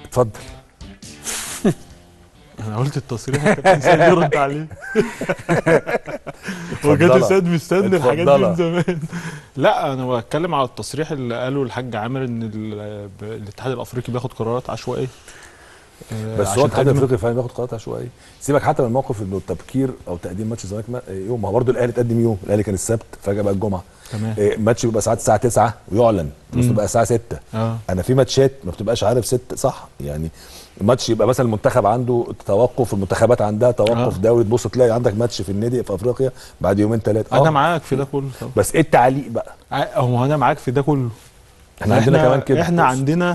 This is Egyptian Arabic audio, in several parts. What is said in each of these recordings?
اتفضل انا قلت التصريح يا كابتن سيد يرد عليه هو اتفضلها. كابتن سيد مستني الحاجات دي اتفضلها. من زمان لا انا بتكلم على التصريح اللي قاله الحاج عامر ان ال- ب- الاتحاد الافريقي بياخد قرارات عشوائيه آه، بس هو عشان الاتحاد تجمع- الافريقي فعلا بياخد قرارات عشوائيه سيبك حتى من الموقف انه التبكير او تقديم ماتش الزمالك ما- يوم ما هو برضه الاهلي اتقدم يوم الاهلي كان السبت فجاه بقى الجمعه تمام إيه، ماتش بيبقى ساعات الساعه 9 ويعلن بس مم. بقى الساعه 6 اه انا في ماتشات ما بتبقاش عارف ست صح يعني ماتش يبقى مثلا المنتخب عنده توقف المنتخبات عندها توقف آه. دولي تبص تلاقي عندك ماتش في النادي في افريقيا بعد يومين ثلاثه انا معاك في ده كله طبعا بس ايه التعليق بقى ع- هو انا معاك في ده كله احنا عندنا كمان كده احنا بص. عندنا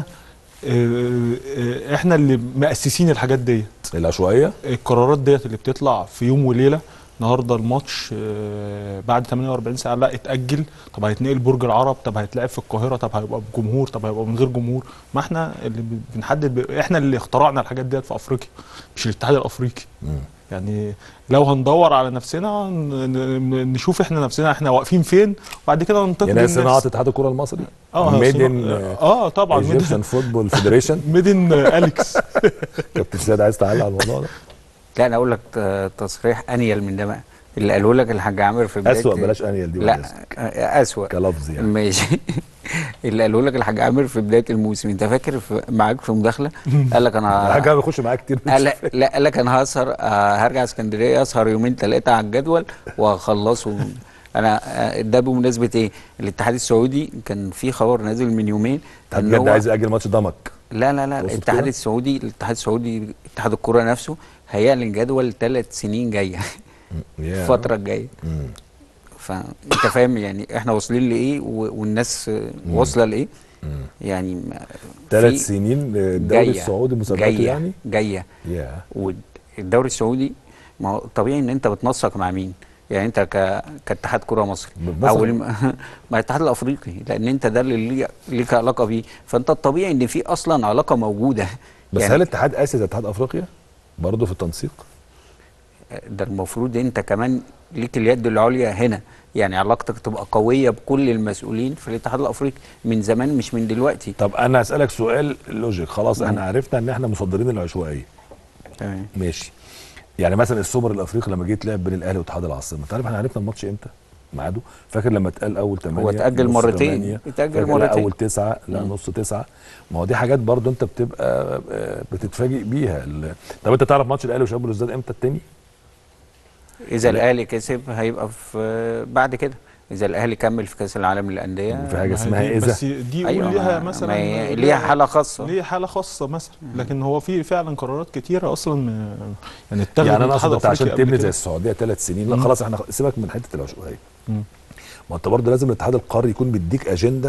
آه، آه، احنا اللي مؤسسين الحاجات ديت العشوائيه القرارات ديت اللي بتطلع في يوم وليله النهارده الماتش آه، بعد 48 ساعه لا اتاجل طب هيتنقل برج العرب طب هيتلعب في القاهره طب هيبقى بجمهور طب هيبقى من غير جمهور ما احنا اللي ب- بنحدد ب... احنا اللي اخترعنا الحاجات ديت في افريقيا مش الاتحاد الافريقي مم. يعني لو هندور على نفسنا ن- ن- نشوف احنا نفسنا احنا واقفين فين وبعد كده ننتقد يعني هي الناس. صناعه اتحاد الكره المصري اه ميدن صناعة- اه طبعا ايجيبشن فوتبول فيدريشن ميدن اليكس كابتن سيد عايز تعلق على الموضوع ده لا انا اقول لك ت- تصريح انيل من ده بقى اللي قاله لك الحاج عامر في بدايه اسوأ بلاش انيل دي بعد لا إذنك. آه، اسوأ كلفظ يعني ماشي اللي قاله لك الحاج عامر في بدايه الموسم انت فاكر في معاك في مداخله قال لك انا حاجه بيخش معايا كتير قال لك- لا قال لك انا هسهر آه، هرجع اسكندريه اسهر يومين ثلاثه على الجدول وهخلصه انا آه، ده بمناسبه ايه؟ الاتحاد السعودي كان في خبر نازل من يومين طب ان بجد هو عايز ياجل ماتش ضمك لا لا لا تقصد الاتحاد كده؟ السعودي الاتحاد السعودي اتحاد الكره نفسه هيعلن جدول ثلاث سنين جايه يا. الفتره الجايه مم. فانت فاهم يعني احنا واصلين لايه و- والناس آه، واصله لايه مم. يعني ما- ثلاث في- سنين الدوري جاية- السعودي مسابقاته جايه يعني جايه يا والدوري السعودي ما هو طبيعي ان انت بتنسق مع مين يعني انت ك... كاتحاد كره مصري بتنسق- او الم... مع الاتحاد الافريقي لان انت ده اللي ليه- ليك علاقه بيه فانت الطبيعي ان في اصلا علاقه موجوده بس يعني هل اتحاد اسيا زي اتحاد افريقيا برضه في التنسيق ده المفروض انت كمان ليك اليد العليا هنا يعني علاقتك تبقى قويه بكل المسؤولين في الاتحاد الافريقي من زمان مش من دلوقتي طب انا اسالك سؤال لوجيك خلاص احنا مم. عرفنا ان احنا مصدرين العشوائيه تمام ماشي يعني مثلا السوبر الافريقي لما جيت لعب بين الاهلي واتحاد العاصمه انت عارف احنا عرفنا الماتش امتى ميعاده فاكر لما اتقال اول 8 هو اتأجل مرتين. اتأجل مرتين. اول 9 لا مم. نص 9 ما هو دي حاجات برضو انت بتبقى آه، بتتفاجئ بيها ال- طب انت تعرف ماتش الاهلي وشباب الوزداد امتى التاني اذا لا. الاهلي كسب هيبقى في بعد كده اذا الاهلي كمل في كاس العالم للانديه في حاجه ما هي اسمها دي- اذا بس دي أيوة، أيوة ليها ما- مثلا ما هي ليها حاله خاصه ليه حاله خاصه مثلا لكن هو في فعلا قرارات كتيره اصلا م- يعني اتخذت يعني من انا الاتحاد اقصد انت عشان الأفريقي قبل تبني زي كده. السعوديه ثلاث سنين لا مم. خلاص احنا سيبك من حته العشوائيه مم. ما انت برضه لازم الاتحاد القاري يكون بيديك اجنده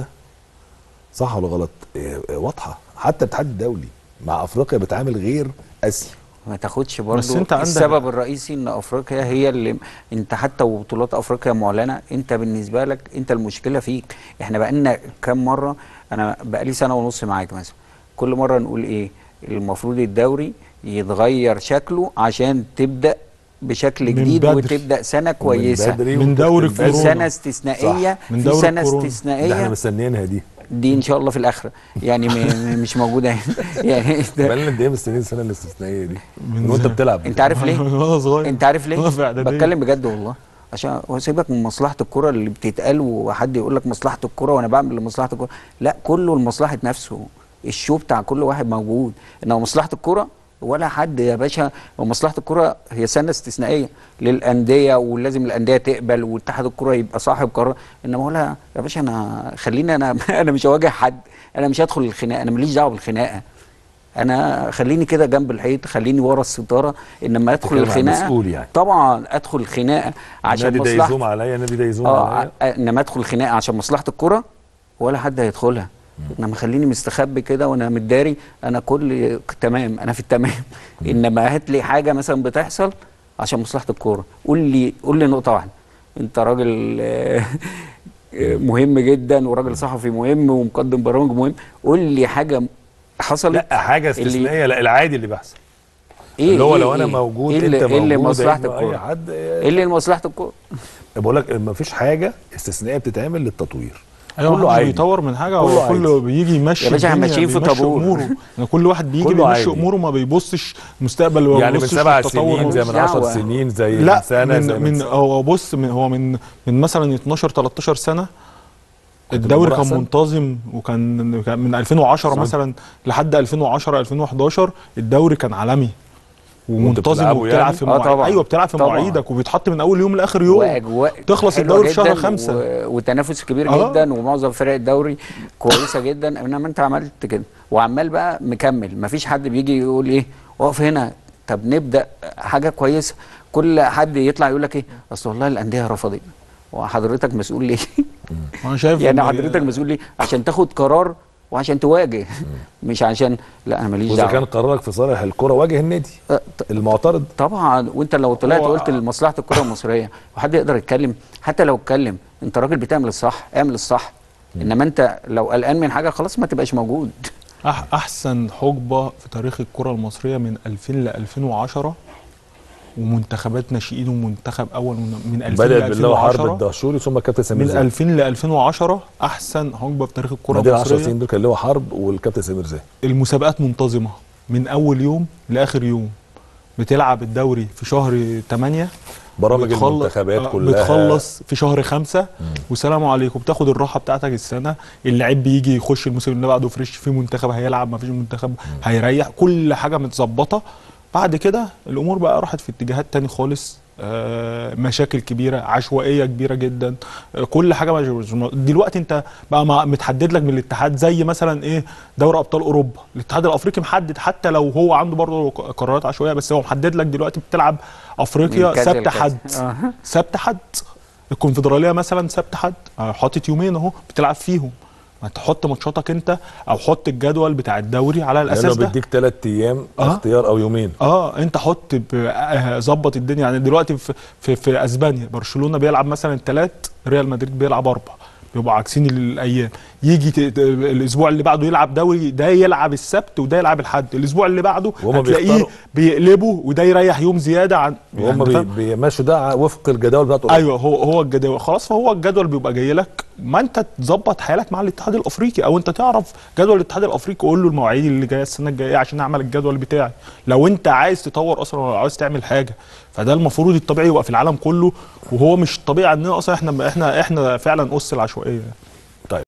صح ولا غلط إيه، إيه، واضحه حتى الاتحاد الدولي مع افريقيا بيتعامل غير اسيا ما تاخدش بس برضو أنت عندك- السبب الرئيسي ان افريقيا هي اللي انت حتى وبطولات افريقيا معلنه انت بالنسبه لك انت المشكله فيك احنا بقالنا كام مره انا بقالي سنه ونص معاك مثلا كل مره نقول ايه المفروض الدوري يتغير شكله عشان تبدا بشكل من جديد بدري. وتبدا سنه كويسه بدري من دوري وتبقى كورونا. سنه استثنائيه من في دوري سنه الكورونا. ده احنا استثنائيه مستنيينها دي دي ان شاء الله في الاخره يعني م- م- مش موجوده هنا يعني ده- بقالنا قد ايه مستنيين السنه الاستثنائيه دي من من وانت زمان. بتلعب انت عارف ليه؟ وانا صغير انت عارف ليه؟ وانا في اعداديه بتكلم بجد والله عشان هو سيبك من مصلحه الكره اللي بتتقال وحد يقول لك مصلحه الكره وانا بعمل لمصلحه الكره لا كله لمصلحه نفسه الشو بتاع كل واحد موجود انما مصلحه الكره ولا حد يا باشا ومصلحه الكره هي سنه استثنائيه للانديه ولازم الانديه تقبل واتحاد الكره يبقى صاحب قرار انما ولا يا باشا انا خليني انا انا مش هواجه حد انا مش هدخل الخناقه انا ماليش دعوه بالخناقه انا خليني كده جنب الحيط خليني ورا الستاره انما ادخل تتكلم عن الخناقه مسؤول يعني. طبعا ادخل الخناقه عشان النادي ده مصلحه يزوم عليا النادي ده يزوم اه عليا ع- انما ادخل خناقه عشان مصلحه الكره ولا حد هيدخلها انما خليني مستخبي كده وانا متداري انا كل تمام انا في التمام انما هات لي حاجه مثلا بتحصل عشان مصلحه الكوره قول لي قول لي نقطه واحده انت راجل آه، آه، مهم جدا وراجل صحفي مهم ومقدم برامج مهم قول لي حاجه حصلت لا حاجه اللي- استثنائيه لا العادي اللي بيحصل ايه اللي هو إيه لو انا إيه؟ موجود إيه اللي- انت إيه اللي موجود مصلحه هيبقى اي الكوره حد ايه اللي لمصلحه الكوره بقول لك ما فيش حاجه استثنائيه بتتعمل للتطوير ايوه كله محدش عادي بيطور من حاجه كله هو كله عادي. بيجي يمشي يا باشا احنا الدنيا، ماشيين في بيمشي طابور. اموره يعني كل واحد بيجي كله بيمشي عادي. اموره ما بيبصش مستقبل وما يعني من بيبصش سبع للتطور. سنين زي من ملوش 10 دعوة. سنين زي لا من سنه من, زي من هو بص من هو من من مثلا 12 13 سنه الدوري الأمور كان أحسن؟ منتظم وكان كان من 2010 صح. مثلا لحد 2010 2011 الدوري كان عالمي ومنتظم بتلعبوا وبتلعب يعني؟ في آه مواعيد طبعا. ايوه بتلعب في طبعا. مواعيدك وبيتحط من اول يوم لاخر يوم واجواء تخلص حلوة الدوري في شهر جداً خمسة. و... وتنافس كبير آه. جدا ومعظم فرق الدوري كويسه جدا انما انت عملت كده وعمال بقى مكمل مفيش حد بيجي يقول ايه اقف هنا طب نبدا حاجه كويسه كل حد يطلع يقول لك ايه اصل والله الانديه رفضت وحضرتك مسؤول ليه انا شايف يعني إن- حضرتك مسؤول ليه عشان تاخد قرار وعشان تواجه مش عشان لا انا ماليش واذا كان دعوه قرارك في صالح الكره واجه النادي أه، ط- المعترض طبعا وانت لو طلعت هو- قلت لمصلحه الكره المصريه وحد يقدر يتكلم حتى لو اتكلم انت راجل بتعمل الصح اعمل الصح انما انت لو قلقان من حاجه خلاص ما تبقاش موجود أح احسن حقبه في تاريخ الكره المصريه من 2000 ل 2010 ومنتخبات ناشئين ومنتخب اول من من 2000 ل بدات بالله حرب 2010 الدهشوري ثم كابتن سمير من زاهي 2000 ل 2010 احسن حقبه في تاريخ الكره ما دي 10 المصريه سنين دول كان لواء حرب والكابتن سمير زاهي المسابقات منتظمه من اول يوم لاخر يوم بتلعب الدوري في شهر 8 برامج بتخلص- المنتخبات آه، كلها بتخلص في شهر خمسة والسلام عليكم بتاخد الراحه بتاعتك السنه اللعيب بيجي يخش الموسم اللي بعده فريش في منتخب هيلعب ما فيش منتخب هيريح كل حاجه متظبطه بعد كده الامور بقى راحت في اتجاهات تاني خالص آه، مشاكل كبيره عشوائيه كبيره جدا آه، كل حاجه مش- مش- دلوقتي انت بقى مع- متحدد لك من الاتحاد زي مثلا ايه دوري ابطال اوروبا الاتحاد الافريقي محدد حتى لو هو عنده برضه قرارات عشوائيه بس هو محدد لك دلوقتي بتلعب افريقيا من كذا سبت لكذا. حد آه. سبت حد الكونفدراليه مثلا سبت حد آه، حاطط يومين اهو بتلعب فيهم ما تحط ماتشاتك انت او حط الجدول بتاع الدوري على لانه الاساس ده بيديك ثلاث ايام آه. اختيار او يومين اه انت حط ب- آه، ظبط الدنيا يعني دلوقتي في في, في اسبانيا برشلونه بيلعب مثلا ثلاث ريال مدريد بيلعب اربع بيبقوا عاكسين الايام يجي ت- ت- الاسبوع اللي بعده يلعب دوري ده يلعب السبت وده يلعب الحد الاسبوع اللي بعده وهما هتلاقيه بيختاروا- بيقلبوا وده يريح يوم زياده عن وهم يعني بي- فاهم؟ بيمشوا ده وفق الجداول بتاعته ايوه هو هو الجدول خلاص فهو الجدول بيبقى جاي لك ما انت تظبط حالك مع الاتحاد الافريقي او انت تعرف جدول الاتحاد الافريقي قول له المواعيد اللي جايه السنه الجايه عشان اعمل الجدول بتاعي لو انت عايز تطور اصلا ولا عايز تعمل حاجه فده المفروض الطبيعي يبقى في العالم كله وهو مش الطبيعي عندنا اصلا احنا احنا احنا فعلا اس العشوائيه